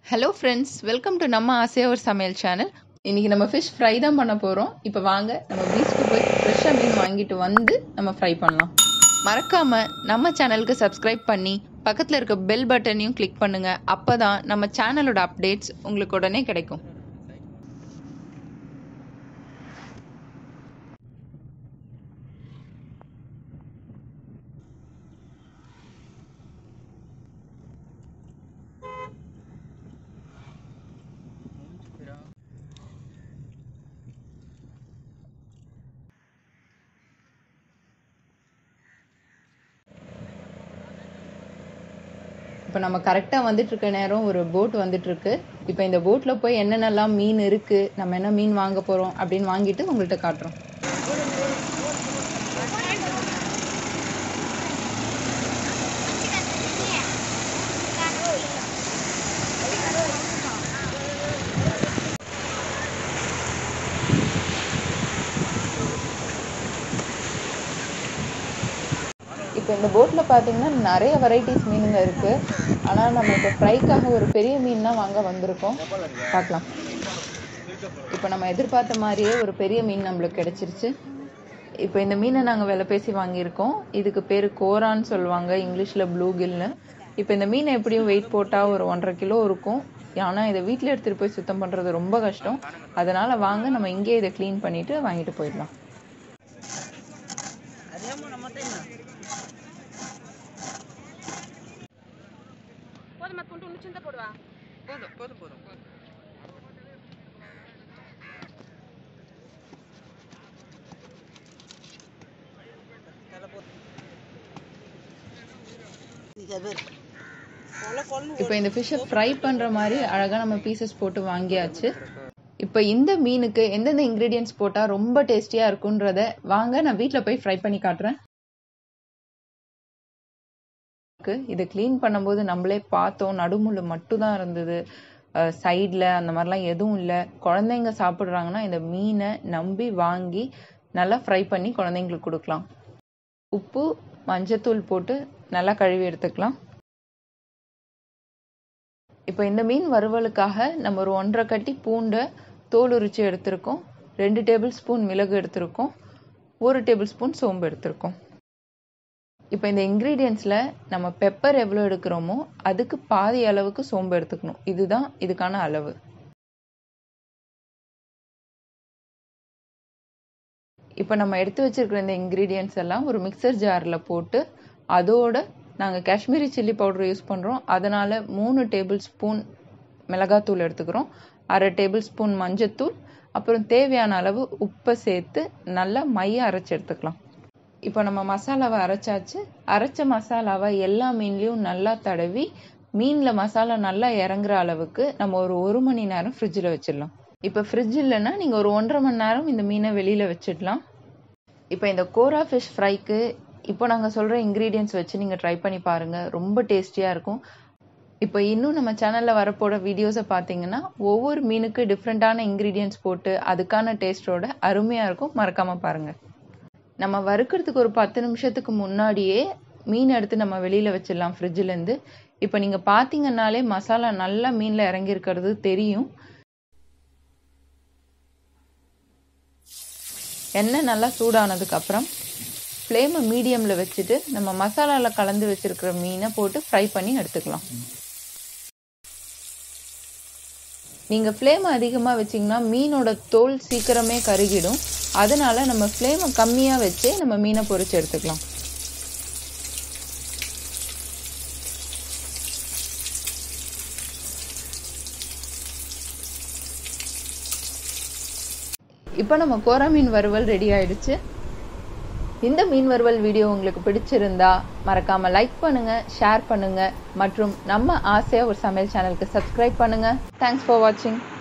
hello friends welcome to நம்ம ஆசையாக ஒரு சமையல் சேனல் இன்னைக்கு நம்ம ஃபிஷ் ஃப்ரை தான் பண்ண போகிறோம் இப்போ வாங்க நம்ம பீச்சுக்கு போய் ஃப்ரெஷ்ஷாக மீன் வாங்கிட்டு வந்து நம்ம ஃப்ரை பண்ணலாம் மறக்காம நம்ம சேனலுக்கு சப்ஸ்கிரைப் பண்ணி பக்கத்தில் இருக்க பெல் பட்டனையும் கிளிக் பண்ணுங்க அப்போ தான் நம்ம சேனலோட அப்டேட்ஸ் உங்களுக்கு உடனே கிடைக்கும் இப்போ நம்ம கரெக்டாக வந்துட்டு இருக்க நேரம் ஒரு போட் வந்துட்டு இருக்கு இப்போ இந்த போட்டில் போய் என்னென்னலாம் மீன் இருக்கு நம்ம என்ன மீன் வாங்க போகிறோம் அப்படின்னு வாங்கிட்டு உங்கள்கிட்ட காட்டுறோம் இப்போ இந்த போட்டில் பார்த்தீங்கன்னா நிறைய வெரைட்டிஸ் மீனுங்க இருக்குது ஆனால் நம்ம இப்போ ஃப்ரைக்காக ஒரு பெரிய மீன் தான் வாங்க வந்திருக்கோம் பார்க்கலாம் இப்போ நம்ம எதிர்பார்த்த மாதிரியே ஒரு பெரிய மீன் நம்மளுக்கு கிடைச்சிருச்சு இப்போ இந்த மீனை நாங்கள் விலை பேசி வாங்கியிருக்கோம் இதுக்கு பேர் கோரான்னு சொல்லுவாங்க இங்கிலீஷில் ப்ளூ கில்னு இப்போ இந்த மீனை எப்படியும் வெயிட் போட்டால் ஒரு ஒன்றரை கிலோ இருக்கும் ஆனால் இதை வீட்டில் எடுத்துகிட்டு போய் சுத்தம் பண்ணுறது ரொம்ப கஷ்டம் அதனால் வாங்க நம்ம இங்கேயே இதை க்ளீன் பண்ணிவிட்டு வாங்கிட்டு போயிடலாம் போதும் மத்த கொண்டு சிந்த போடுவா போதும் போதும் போதும் போதும் இப்போ இந்த ஃபிஷ்ஷை ஃப்ரை பண்ணுற மாதிரி அழகாக நம்ம பீசஸ் போட்டு வாங்கியாச்சு இப்போ இந்த மீனுக்கு எந்தெந்த இன்க்ரீடியன்ஸ் போட்டால் ரொம்ப டேஸ்டியாக இருக்குன்றத வாங்க நான் வீட்டில் போய் ஃப்ரை பண்ணி காட்டுறேன் இதை க்ளீன் பண்ணும்போது நம்மளே பார்த்தோம் நடுமுள்ளு மட்டும் தான் இருந்தது சைடில் அந்த மாதிரிலாம் எதுவும் இல்லை குழந்தைங்க சாப்பிட்றாங்கன்னா இந்த மீனை நம்பி வாங்கி நல்லா ஃப்ரை பண்ணி குழந்தைங்களுக்கு கொடுக்கலாம் உப்பு மஞ்சத்தூள் போட்டு நல்லா கழுவி எடுத்துக்கலாம் இப்போ இந்த மீன் வறுவலுக்காக நம்ம ஒரு ஒன்றரை கட்டி பூண்டை தோல் உரிச்சு எடுத்திருக்கோம் ரெண்டு டேபிள் ஸ்பூன் மிளகு எடுத்திருக்கோம் ஒரு டேபிள் ஸ்பூன் சோம்பு எடுத்திருக்கோம் இப்போ இந்த இன்க்ரீடியன்ஸில் நம்ம பெப்பர் எவ்வளோ எடுக்கிறோமோ அதுக்கு பாதி அளவுக்கு சோம்பு எடுத்துக்கணும் இதுதான் இதுக்கான அளவு இப்போ நம்ம எடுத்து வச்சிருக்கிற இந்த இன்க்ரீடியன்ஸ் எல்லாம் ஒரு மிக்சர் ஜாரில் போட்டு அதோட நாங்கள் காஷ்மீரி சில்லி பவுடர் யூஸ் பண்ணுறோம் அதனால் மூணு டேபிள் ஸ்பூன் மிளகாத்தூள் எடுத்துக்கிறோம் அரை டேபிள் ஸ்பூன் மஞ்சத்தூள் அப்புறம் தேவையான அளவு உப்பை சேர்த்து நல்லா மைய அரைச்சி எடுத்துக்கலாம் இப்போ நம்ம மசாலாவை அரைச்சாச்சு அரைச்ச மசாலாவை எல்லா மீன்லேயும் நல்லா தடவி மீனில் மசாலா நல்லா இறங்குற அளவுக்கு நம்ம ஒரு ஒரு மணி நேரம் ஃப்ரிட்ஜில் வச்சிடலாம் இப்போ ஃப்ரிட்ஜ் இல்லைன்னா நீங்கள் ஒரு ஒன்றரை மணி நேரம் இந்த மீனை வெளியில் வச்சிடலாம் இப்போ இந்த கோரா ஃபிஷ் ஃப்ரைக்கு இப்போ நாங்கள் சொல்கிற இன்க்ரீடியன்ஸ் வச்சு நீங்கள் ட்ரை பண்ணி பாருங்கள் ரொம்ப டேஸ்டியாக இருக்கும் இப்போ இன்னும் நம்ம சேனலில் வரப்போகிற வீடியோஸை பார்த்தீங்கன்னா ஒவ்வொரு மீனுக்கு டிஃப்ரெண்ட்டான இன்க்ரீடியன்ஸ் போட்டு அதுக்கான டேஸ்ட்டோட அருமையாக இருக்கும் மறக்காமல் பாருங்கள் நம்ம வறுக்கிறதுக்கு ஒரு பத்து நிமிஷத்துக்கு முன்னாடியே மீன் எடுத்து நம்ம வெளியில் வச்சிடலாம் ஃப்ரிட்ஜிலேருந்து இப்போ நீங்கள் பார்த்தீங்கன்னாலே மசாலா நல்லா மீனில் இறங்கியிருக்கிறது தெரியும் எண்ணெய் நல்லா சூடானதுக்கப்புறம் ஃப்ளேமை மீடியமில் வச்சுட்டு நம்ம மசாலாவில் கலந்து வச்சுருக்கிற மீனை போட்டு ஃப்ரை பண்ணி எடுத்துக்கலாம் நீங்கள் ஃப்ளேம் அதிகமாக வச்சிங்கன்னா மீனோட தோல் சீக்கிரமே கருகிடும் அதனால நம்ம ஃப்ளேமை கம்மியாக வச்சே நம்ம மீனை பொரிச்சு எடுத்துக்கலாம் இப்போ நம்ம கோரா மீன் வறுவல் ரெடி ஆயிடுச்சு இந்த மீன் வறுவல் வீடியோ உங்களுக்கு பிடிச்சிருந்தா மறக்காம லைக் பண்ணுங்க ஷேர் பண்ணுங்க மற்றும் நம்ம ஆசையா ஒரு சமையல் சேனலுக்கு சப்ஸ்கிரைப் பண்ணுங்க தேங்க்ஸ் ஃபார் வாட்சிங்